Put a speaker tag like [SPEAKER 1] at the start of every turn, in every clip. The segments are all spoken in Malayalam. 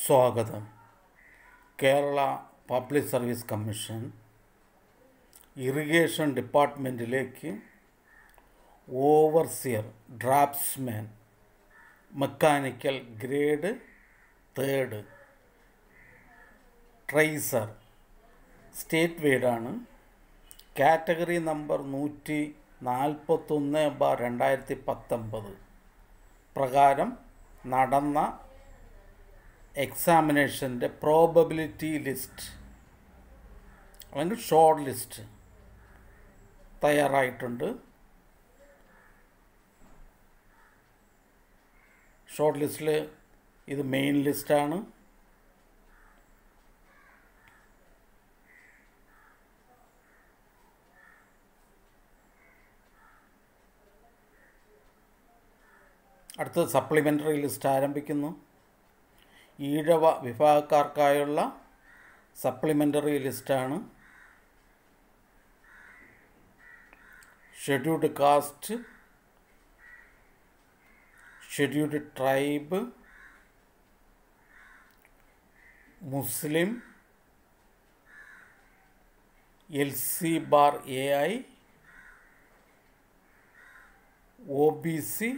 [SPEAKER 1] സ്വാഗതം Kerala public service commission irrigation ഡിപ്പാർട്ട്മെൻറ്റിലേക്ക് overseer draftsman mechanical grade third tracer state വെയ്ഡാണ് കാറ്റഗറി നമ്പർ നൂറ്റി നാൽപ്പത്തൊന്ന് ബാർ രണ്ടായിരത്തി പത്തൊമ്പത് പ്രകാരം നടന്ന എക്സാമിനേഷൻ്റെ പ്രോബബിലിറ്റി ലിസ്റ്റ് അല്ലെങ്കിൽ ഷോർട്ട് ലിസ്റ്റ് തയ്യാറായിട്ടുണ്ട് ഷോർട്ട് ലിസ്റ്റിൽ ഇത് മെയിൻ ലിസ്റ്റാണ് അടുത്ത സപ്ലിമെൻ്ററി ലിസ്റ്റ് ആരംഭിക്കുന്നു ഈഴവ വിഭാഗക്കാർക്കായുള്ള സപ്ലിമെൻ്ററി ലിസ്റ്റാണ് scheduled caste scheduled tribe Muslim L C bar A I O B C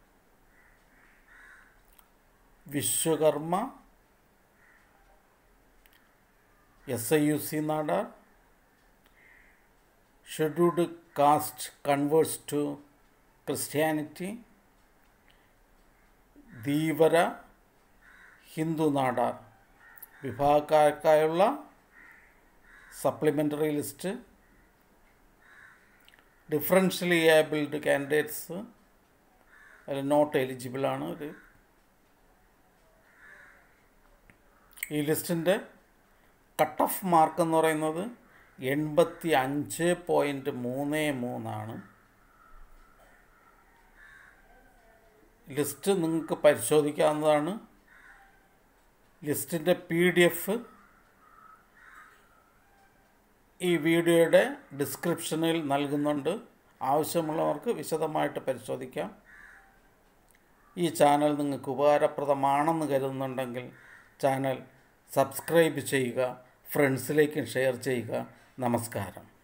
[SPEAKER 1] Vishwakarma S I U C Nadar scheduled caste converts to Christianity Dheevara Hindu Nadar വിഭാഗക്കാർക്കായുള്ള supplementary list differentially abled candidates അതിൽ നോട്ട് എലിജിബിളാണ് ഒരു ഈ ലിസ്റ്റിൻ്റെ കട്ട് ഓഫ് മാർക്ക് എന്ന് പറയുന്നത് എൺപത്തി അഞ്ച് പോയിൻറ്റ് മൂന്ന് മൂന്നാണ് ലിസ്റ്റ് നിങ്ങൾക്ക് പരിശോധിക്കാവുന്നതാണ് ലിസ്റ്റിൻ്റെ പി ഡി എഫ് ഈ വീഡിയോയുടെ ഡിസ്ക്രിപ്ഷനിൽ നൽകുന്നുണ്ട് ആവശ്യമുള്ളവർക്ക് വിശദമായിട്ട് പരിശോധിക്കാം ഈ ചാനൽ നിങ്ങൾക്ക് ഉപകാരപ്രദമാണെന്ന് കരുതുന്നുണ്ടെങ്കിൽ ചാനൽ സബ്സ്ക്രൈബ് ചെയ്യുക ഫ്രണ്ട്സിലേക്കും ഷെയർ ചെയ്യുക നമസ്കാരം